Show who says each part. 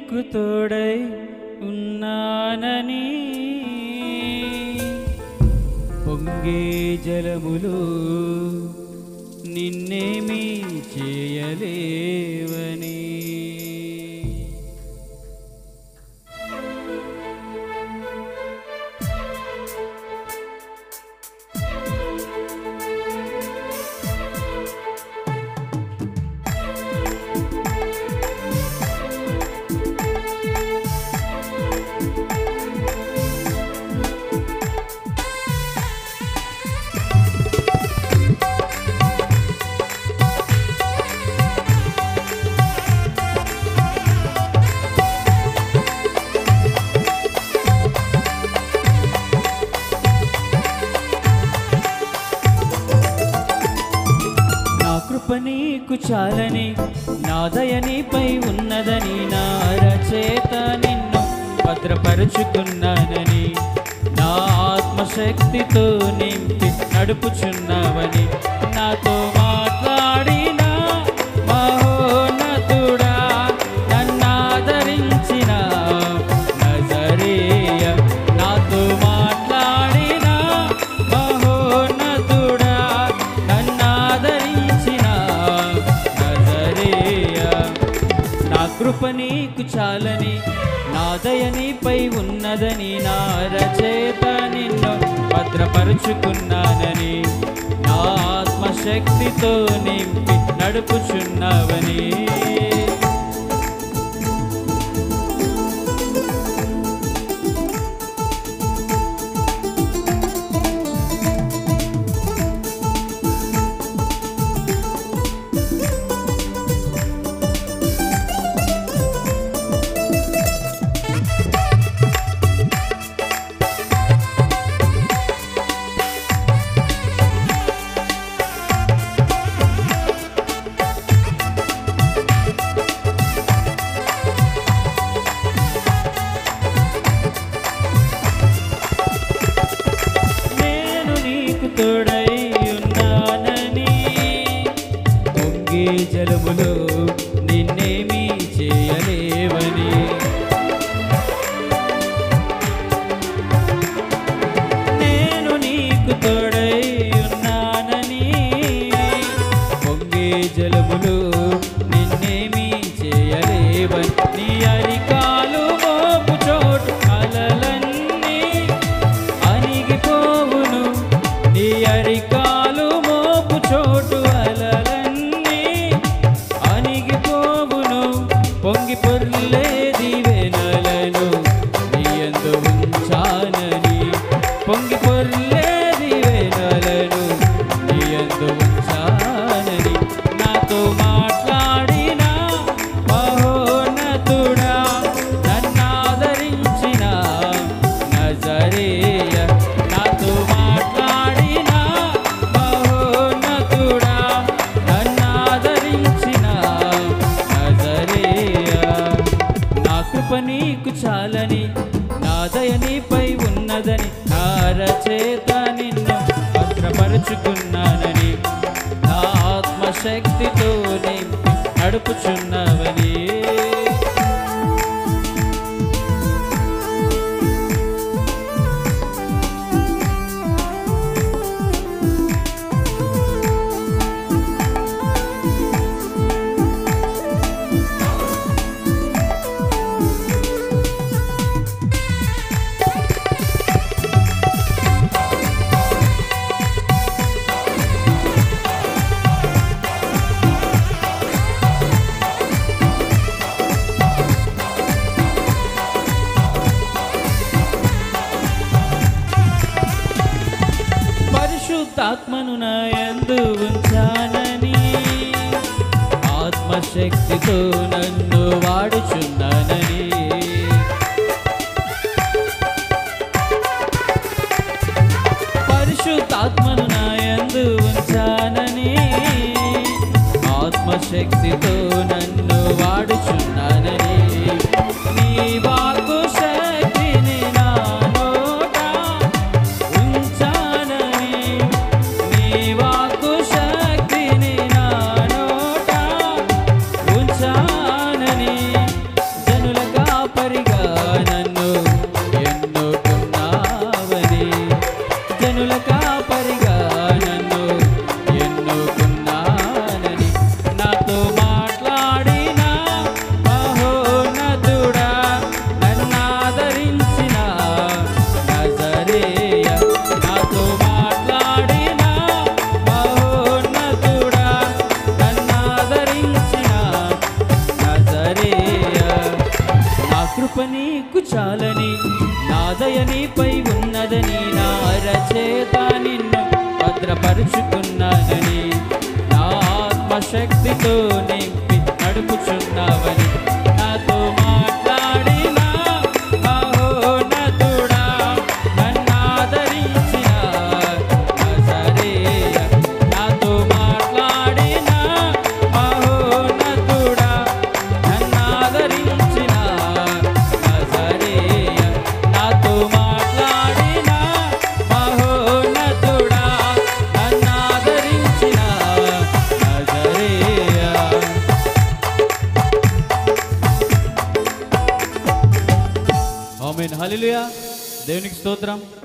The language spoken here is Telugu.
Speaker 1: నీకు తోడై ఉన్నానని పొంగే జలములు నిన్నేమీ చేయలేవని నా కృప నీకు చాలని నా దయ నీపై ఉన్నదని నా రచేత నిన్ను భద్రపరుచుకున్నానని నా ఆత్మశక్తితో నింపి నడుపుచున్నావని నాతో మాట్లాడిన మహోన్నతుడా నన్నాదరించిన నజరేయ నాతో మాట్లాడిన మహోన్నతుడా నన్నాదరించిన నజరేయ నా కృప నీకు చాలని నా దయ నీపై ఉన్నదని నా రచేత నిన్ను భద్రపరుచుకున్నానని నా ఆత్మశక్తితో నింపి నడుపుచున్నావని నేను నీకు తోడై ఉన్నానని పొంగే జలములు నిన్నేమీ చేయలేవని నేను నీకు తోడై ఉన్నానని పొంగే జలములు నిన్నేమీ చేయలేవని నీ అరికాలు మోపు చోటు అలలన్నీ అణిగిపోవును నీ అరికాలు మోపు చోటు అలలన్నీ అణిగిపోవును పొంగి పొర్లేది వెనలను నీ యందు ఉంచానని పొంగి పొర్లేది వెనలను నీ యందు ఉంచానని నాతో మాట్లాడిన మహోన్నతుడా నన్నాదరించిన నజరేయ నాతో మాట్లాడిన మహోన్నతుడా నన్నాదరించిన నజరేయ నా కృప నీకు చాలని నా దయ నీపై ఉన్నదని నా రచేత నిన్ను భద్రపరుచుకున్నానని నా ఆత్మశక్తితో నింపి నడుపుచున్నావని పరిశుద్ధాత్మను నా యందు ఉంచానని ఆత్మశక్తితో నన్ను వాడుచున్నానని పరిశుద్ధాత్మను నా యందు ఉంచానని ఆత్మశక్తితో నన్ను వాడుచున్నానని నీ వాకు శక్తిని నా నోట ఉంచానని నీ వాకు శక్తిని నా నోట ఉంచానని జనుల కనుల కాపరిగా నన్ను ఎన్నుకున్నానని నాతో మాట్లాడిన మహోన్నతుడా నన్నాదరించిన నజరేయ నాతో మాట్లాడిన మహోన్నతుడా నన్నాదరించిన నజరేయ నా కృప నీకు చాలని నా దయ నీపై ఉన్నదని నా రచేత నిన్ను భద్రపరుచుకున్నానని నా ఆత్మశక్తితో నింపి నడుపుచున్నావని నాతో మాట్లాడిన మహోన్నతుడా నన్నాదరించిన నజరేయ నాతో మాట్లాడిన మహోన్నతుడా నన్నాదరించిన నజరేయ నాతో మాట్లాడిన మహోన్నతుడా నన్నాదరించిన నజరేయ ఆమేన్ హల్లెలూయా దేవునికి స్తోత్రం